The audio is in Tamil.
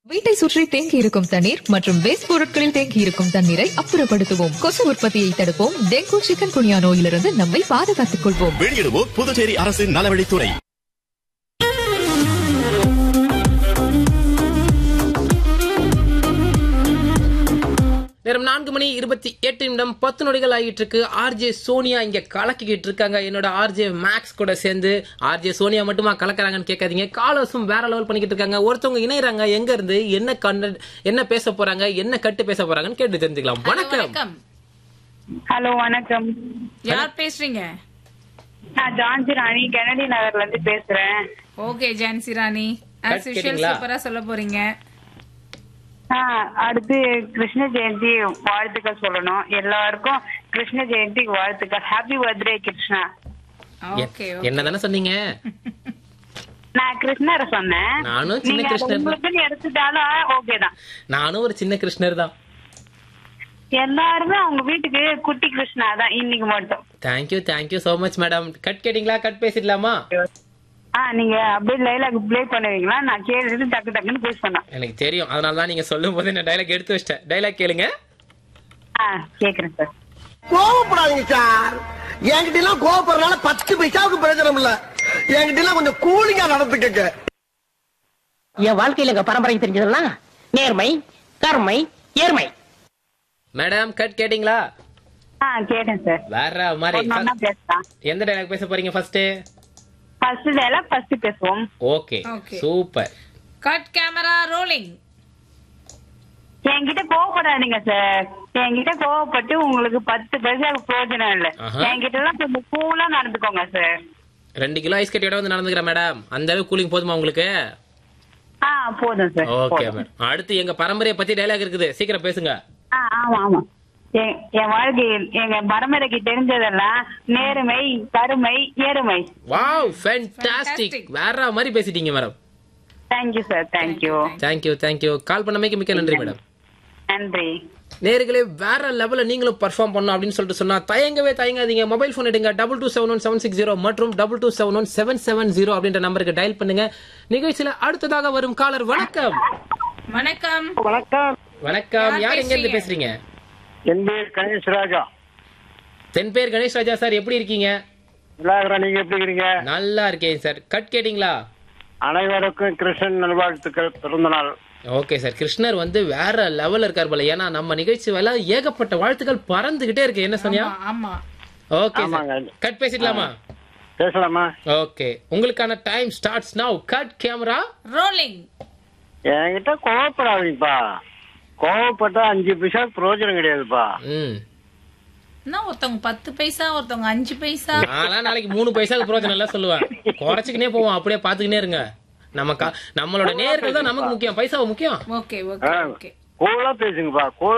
வீட்டை சுற்றி தேங்கி இருக்கும் தண்ணீர் மற்றும் வேஸ்ட் பொருட்களில் தேங்கி இருக்கும் தண்ணீரை அப்புறப்படுத்துவோம் கொசு உற்பத்தியை தடுப்போம் டெங்கு சிக்கன் குனியா நோயிலிருந்து நம்மை பாதுகாத்துக் கொள்வோம் வெளியிடுவோம் புதுச்சேரி அரசின் நலவழித்துறை நேரம் நான்கு மணி இருபத்தி எட்டு நிமிடம் பத்து நொடிகள் ஆகிட்டு இருக்கு ஆர்ஜே சோனியா இங்க கலக்கிக்கிட்டு இருக்காங்க என்னோட ஆர்ஜே மேக்ஸ் கூட சேர்ந்து ஆர்ஜே சோனியா மட்டுமா கலக்குறாங்கன்னு கேட்காதீங்க காலர்ஸும் வேற லெவல் பண்ணிக்கிட்டு இருக்காங்க ஒருத்தவங்க இணையறாங்க எங்க இருந்து என்ன கண்ட என்ன பேச போறாங்க என்ன கட்டு பேச போறாங்கன்னு கேட்டு தெரிஞ்சுக்கலாம் வணக்கம் வணக்கம் ஹலோ வணக்கம் யார் பேசுறீங்க நான் ஜான்சி ராணி கெனடி நகர்ல இருந்து பேசுறேன் okay Jhansi Rani as Cut usual கேட்டீங்களா? சூப்பரா சொல்ல போறீங்க ஆ, அடுத்து கிருஷ்ண ஜெயந்தி வாழ்த்துக்கள் சொல்லணும் எல்லாருக்கும் கிருஷ்ண ஜெயந்தி வாழ்த்துக்கள் ஹாப்பி பர்த்டே கிருஷ்ணா ஓகே என்ன தானே சொன்னீங்க நான் கிருஷ்ணரை சொன்னேன் நானும் சின்ன நீங்க அதை கிருஷ்ணர் தான். உங்களுக்குன்னு எடுத்துட்டாலும் ஓகே தான் நானும் ஒரு சின்ன கிருஷ்ணர் தான் எல்லாருமே அவங்க வீட்டுக்கு குட்டி கிருஷ்ணா தான் இன்னைக்கு மட்டும் thank you thank you so much madam cut கேட்டீங்களா கட் பேசிடலாமா ஆ நீங்க அப்படியே லைலாக் ப்ளே பண்ணுவீங்களா நான் கேட்டுட்டு டக்கு டக்குன்னு பேச பண்ணேன் எனக்கு தெரியும் அதனால தான் நீங்க சொல்லும் போது நான் டைலாக் எடுத்து வச்சிட்டேன் டைலாக் கேளுங்க ஆ கேக்குறேன் சார் கோவப்படாதீங்க சார் என்கிட்ட எல்லாம் கோவப்படுறதுனால பத்து பைசாவுக்கு பிரயோஜனம் இல்ல என்கிட்ட எல்லாம் கொஞ்சம் கூலிங்கா நடந்துக்கங்க என் வாழ்க்கையில எங்க பரம்பரை தெரிஞ்சதெல்லாம் நேர்மை கருமை ஏர்மை மேடம் கட் கேட்டீங்களா ஆ கேட்டேன் சார் வேற மாதிரி ஒன்னா பேசலாம் எந்த டைலாக் பேச போறீங்க ஃபர்ஸ்ட் ஃபர்ஸ்ட் டைலாக் ஃபர்ஸ்ட் பேசுவோம் okay Okay. Super cut camera rolling என்கிட்ட கோவப்படாதீங்க சார் என்கிட்ட கோவப்பட்டு உங்களுக்கு பத்து பைசா பிரயோஜனம் இல்ல ஆஹா. என்கிட்ட எல்லாம் கொஞ்சம் கூலா நடந்துக்கோங்க சார் ரெண்டு கிலோ ஐஸ் கட்டியோட வந்து நடந்துக்கிறேன் மேடம் அந்த அளவுக்கு கூலிங் போதுமா உங்களுக்கு ஆ போதும் சார் ஓகே போதும். மேடம் அடுத்து எங்க பரம்பரையை பத்தி டைலாக் இருக்குது சீக்கிரம் பேசுங்க ஆ ஆமா ஆமா என் என் வாழ்க்கையில் எங்க பரம்பரைக்கு தெரிஞ்சதெல்லாம் நேர்மை கருமை ஏறுமை வாவ் ஃபேண்டாஸ்டிக் Fantastic. வேற மாதிரி பேசிட்டீங்க madam thank you sir thank you thank you thank you call பண்ணமைக்கு மிக்க நன்றி மேடம் நன்றி நேர்களே வேற லெவல்ல நீங்களும் பர்ஃபார்ம் பண்ணணும் அப்படின்னு சொல்லிட்டு சொன்னா தயங்கவே தயங்காதீங்க மொபைல் போன் எடுங்க double two seven one seven six zero மற்றும் double two seven one seven seven zero அப்படின்ற நம்பருக்கு டயல் பண்ணுங்க நிகழ்ச்சியில அடுத்ததாக வரும் காலர் வணக்கம் வணக்கம் வணக்கம் வணக்கம் யார் யார் எங்க இருந்து பேசுறீங்க? பேசுறீங்க என் பேர் கணேஷ் ராஜா தென் பேர் கணேஷ் ராஜா சார் எப்படி இருக்கீங்க விநாயகரா நீங்க எப்படி இருக்கிறீங்க நல்லா இருக்கேன் சார் கட் கேட்டிங்களா அனைவருக்கும் கிருஷ்ணன் நல்வாழ்த்துக்கள் பிறந்த நாள் ஓகே சார் கிருஷ்ணர் வந்து வேற லெவல்ல இருக்கார் போல ஏன்னா நம்ம நிகழ்ச்சி வேலை ஏகப்பட்ட வாழ்த்துக்கள் பறந்துகிட்டே இருக்கு என்ன சொன்னியா ஆமா, ஆமா ஓகே சார் ஆமாங்க. கட் பேசிடலாமா பேசலாமா ஓகே உங்களுக்கான time starts now cut camera rolling என்கிட்ட கோவப்படாதீங்கப்பா கோவப்பட்டா அஞ்சு பைசா பிரயோஜனம் கிடையாதுப்பா ம் என்ன ஒருத்தவங்க பத்து பைசா ஒருத்தவங்க அஞ்சு பைசா நான்லாம் நாளைக்கு மூணு பைசாக்கு பிரோஜனம் எல்லாம் சொல்லுவேன் குறைச்சிக்கினே போவோம் அப்படியே பாத்துக்கினே இருங்க நம்ம கா- நம்மளோட நேர்கள் தான் நமக்கு முக்கியம் பைசா முக்கியம் ஓகே ஓகே ஓகே கூலா பேசுங்கப்பா கூலா